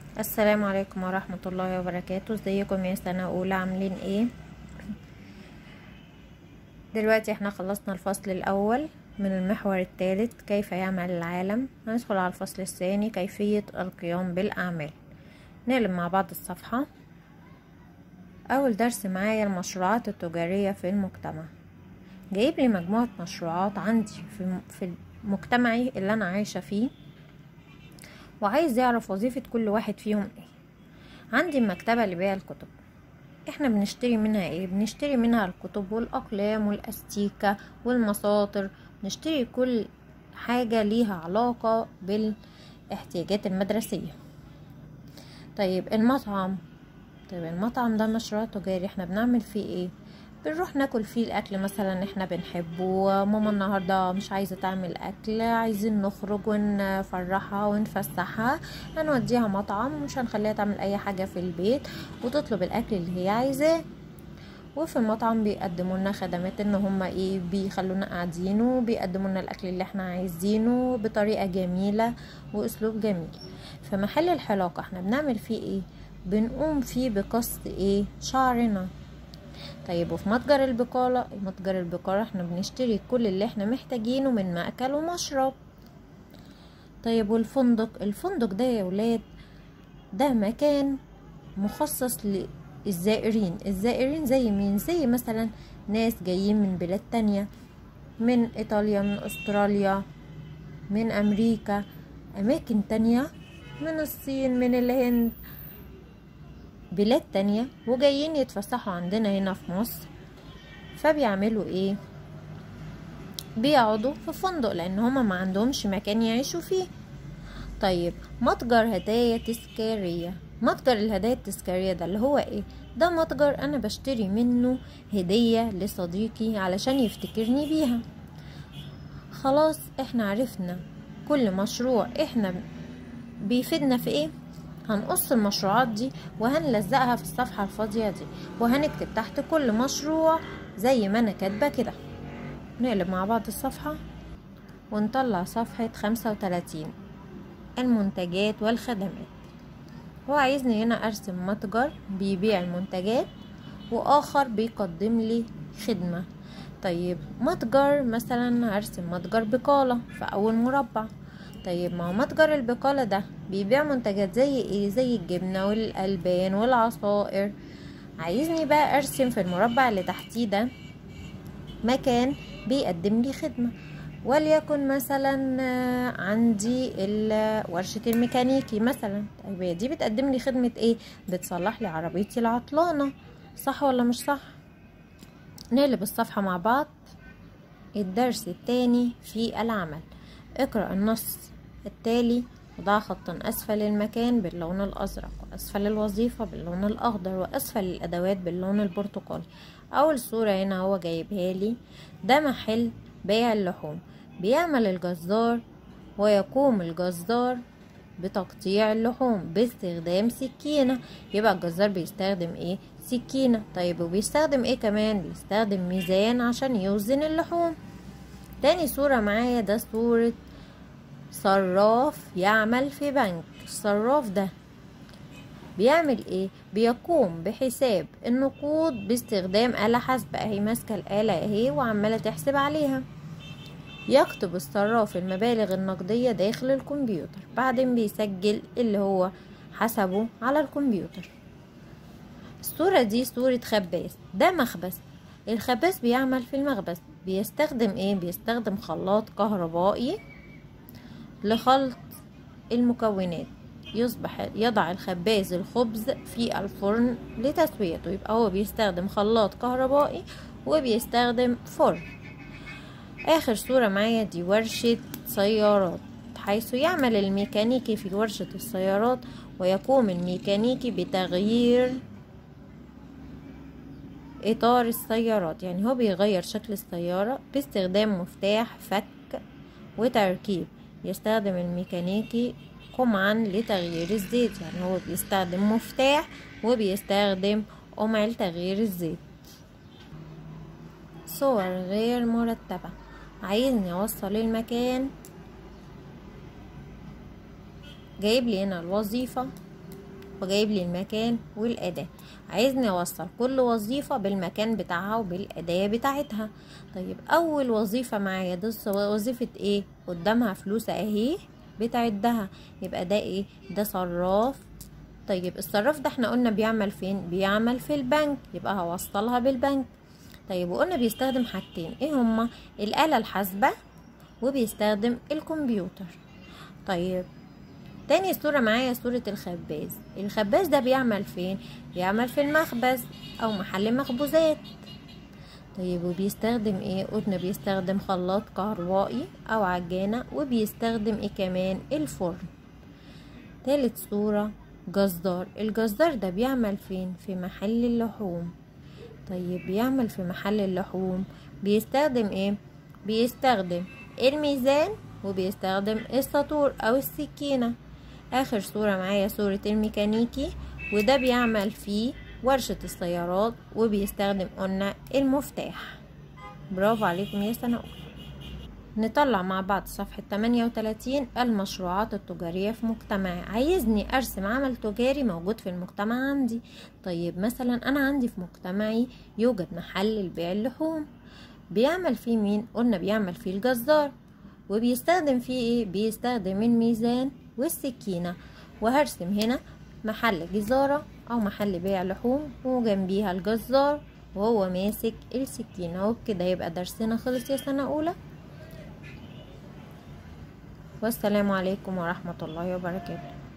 السلام عليكم ورحمة الله وبركاته ازيكم يا سنة اولى عاملين ايه دلوقتي احنا خلصنا الفصل الاول من المحور الثالث كيف يعمل العالم هندخل على الفصل الثاني كيفية القيام بالاعمال نقلب مع بعض الصفحة اول درس معايا المشروعات التجارية في المجتمع جايب لي مجموعة مشروعات عندي في في مجتمعي اللي انا عايشة فيه وعايز يعرف وظيفة كل واحد فيهم ايه عندي المكتبة لبيع الكتب احنا بنشتري منها ايه بنشتري منها الكتب والاقلام والاستيكة والمساطر نشتري كل حاجة ليها علاقة بالاحتياجات المدرسية طيب المطعم طيب المطعم ده مشروع تجاري احنا بنعمل فيه ايه بنروح ناكل فيه الاكل مثلا احنا بنحبه ماما النهارده مش عايزه تعمل اكل عايزين نخرج ونفرحها ونفسحها هنوديها مطعم مش هنخليها تعمل اي حاجه في البيت وتطلب الاكل اللي هي عايزاه وفي المطعم بيقدموا لنا خدمات ان هم ايه بيخلونا قاعدين وبيقدموا لنا الاكل اللي احنا عايزينه بطريقه جميله واسلوب جميل فمحل الحلاقه احنا بنعمل فيه ايه بنقوم فيه بقص ايه شعرنا طيب وفي متجر البقالة متجر البقالة احنا بنشتري كل اللي احنا محتاجينه من مأكل ومشرب طيب والفندق الفندق ده يا ولاد ده مكان مخصص للزائرين الزائرين زي مين زي مثلا ناس جايين من بلاد تانية من ايطاليا من استراليا من امريكا اماكن تانية من الصين من الهند بلاد تانية وجايين يتفسحوا عندنا هنا في مصر فبيعملوا ايه بيقعدوا في فندق لان هما ما عندهمش مكان يعيشوا فيه طيب متجر هدايا تذكارية متجر الهدايا التذكارية ده اللي هو ايه ده متجر انا بشتري منه هدية لصديقي علشان يفتكرني بيها خلاص احنا عرفنا كل مشروع احنا بيفيدنا في ايه هنقص المشروعات دي وهنلزقها في الصفحة الفاضية دي وهنكتب تحت كل مشروع زي ما انا كاتبة كده نقلب مع بعض الصفحة ونطلع صفحة خمسة وتلاتين المنتجات والخدمات هو عايزني هنا ارسم متجر بيبيع المنتجات واخر بيقدم لي خدمة طيب متجر مثلا هرسم متجر بقالة في اول مربع طيب ما هو متجر البقالة ده بيبيع منتجات زي ايه زي الجبنة والألبان والعصائر عايزني بقى ارسم في المربع اللي تحتيه ده مكان بيقدم لي خدمة وليكن مثلا عندي ورشة الميكانيكي مثلا طيب دي بتقدم لي خدمة ايه بتصلح لي عربيتي العطلانة صح ولا مش صح نقلب الصفحة مع بعض الدرس التاني في العمل اقرأ النص التالي وضع خطا أسفل المكان باللون الأزرق وأسفل الوظيفة باللون الأخضر وأسفل الأدوات باللون البرتقالي أول صورة هنا هو جايبها لي ده محل بيع اللحوم بيعمل الجزار ويقوم الجزار بتقطيع اللحوم باستخدام سكينة يبقى الجزار بيستخدم ايه سكينة طيب وبيستخدم ايه كمان بيستخدم ميزان عشان يوزن اللحوم تاني صورة معايا ده صورة صراف يعمل في بنك الصراف ده بيعمل ايه بيقوم بحساب النقود باستخدام آلة حاسبة اهي ماسكة الآلة اهي وعمالة تحسب عليها يكتب الصراف المبالغ النقدية داخل الكمبيوتر بعدين بيسجل اللي هو حسبه على الكمبيوتر الصورة دي صورة خباز ده مخبز الخباز بيعمل في المخبز بيستخدم ايه بيستخدم خلاط كهربائي لخلط المكونات يصبح يضع الخباز الخبز في الفرن لتسويته يبقى هو بيستخدم خلاط كهربائي وبيستخدم فرن اخر صورة معايا دي ورشة سيارات حيث يعمل الميكانيكي في ورشة السيارات ويقوم الميكانيكي بتغيير اطار السيارات يعني هو بيغير شكل السيارة باستخدام مفتاح فك وتركيب يستخدم الميكانيكي قمعا لتغيير الزيت يعني هو بيستخدم مفتاح وبيستخدم قمع لتغيير الزيت صور غير مرتبة عايزني اوصل المكان جايب لي هنا الوظيفة وجايب لي المكان والأداة عايزني أوصل كل وظيفة بالمكان بتاعها وبالأداة بتاعتها طيب أول وظيفة معايا دي وظيفة ايه قدامها فلوس اهي بتعدها يبقى ده ايه ده صراف طيب الصراف ده احنا قلنا بيعمل فين بيعمل في البنك يبقى هوصلها بالبنك طيب وقلنا بيستخدم حاجتين ايه هما الآلة الحاسبة وبيستخدم الكمبيوتر طيب تاني صورة معايا صورة الخباز الخباز ده بيعمل فين بيعمل في المخبز او محل مخبوزات طيب وبيستخدم ايه قلنا بيستخدم خلاط كهربائي او عجانة وبيستخدم ايه كمان الفرن تالت صورة جزار الجزار ده بيعمل فين في محل اللحوم طيب بيعمل في محل اللحوم بيستخدم ايه بيستخدم الميزان وبيستخدم الساطور او السكينة اخر صورة معايا صورة الميكانيكي وده بيعمل فيه ورشة السيارات وبيستخدم قلنا المفتاح برافو عليكم يا سنة أولى نطلع مع بعض صفحة 38 المشروعات التجارية في مجتمعي عايزني أرسم عمل تجاري موجود في المجتمع عندي طيب مثلا أنا عندي في مجتمعي يوجد محل لبيع اللحوم بيعمل فيه مين؟ قلنا بيعمل فيه الجزار وبيستخدم فيه ايه؟ بيستخدم الميزان والسكينة وهرسم هنا محل جزارة أو محل بيع لحوم وجنبيها الجزار وهو ماسك السكينة وبكده يبقى درسنا خلص يا سنة أولى والسلام عليكم ورحمة الله وبركاته